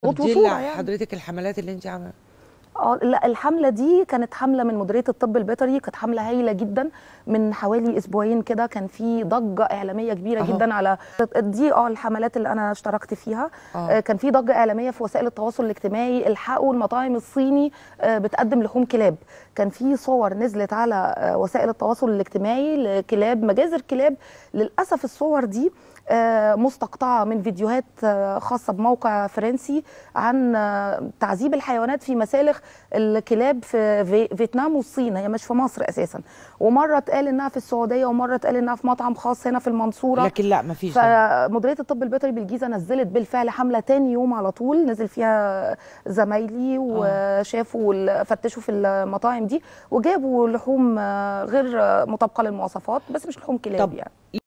صوت دي وصوره اللي يعني حضرتك الحملات اللي انت عاملاها اه لا الحمله دي كانت حمله من مديريه الطب البيطري كانت حمله هايله جدا من حوالي اسبوعين كده كان في ضجه اعلاميه كبيره أهو. جدا على دي اه الحملات اللي انا اشتركت فيها آه. آه كان في ضجه اعلاميه في وسائل التواصل الاجتماعي الحقوا المطاعم الصيني آه بتقدم لحوم كلاب كان في صور نزلت على آه وسائل التواصل الاجتماعي لكلاب مجازر كلاب للاسف الصور دي آه، مستقطعه من فيديوهات آه، خاصه بموقع فرنسي عن آه، تعذيب الحيوانات في مسالخ الكلاب في في- فيتنام والصين هي مش في مصر اساسا ومره اتقال انها في السعوديه ومره اتقال انها في مطعم خاص هنا في المنصوره لكن لا مفيش ده. فمديريه الطب البيطري بالجيزه نزلت بالفعل حمله تاني يوم على طول نزل فيها زمايلي وشافوا ال- فتشوا في المطاعم دي وجابوا لحوم آه، غير آه، مطابقه للمواصفات بس مش لحوم كلاب طب يعني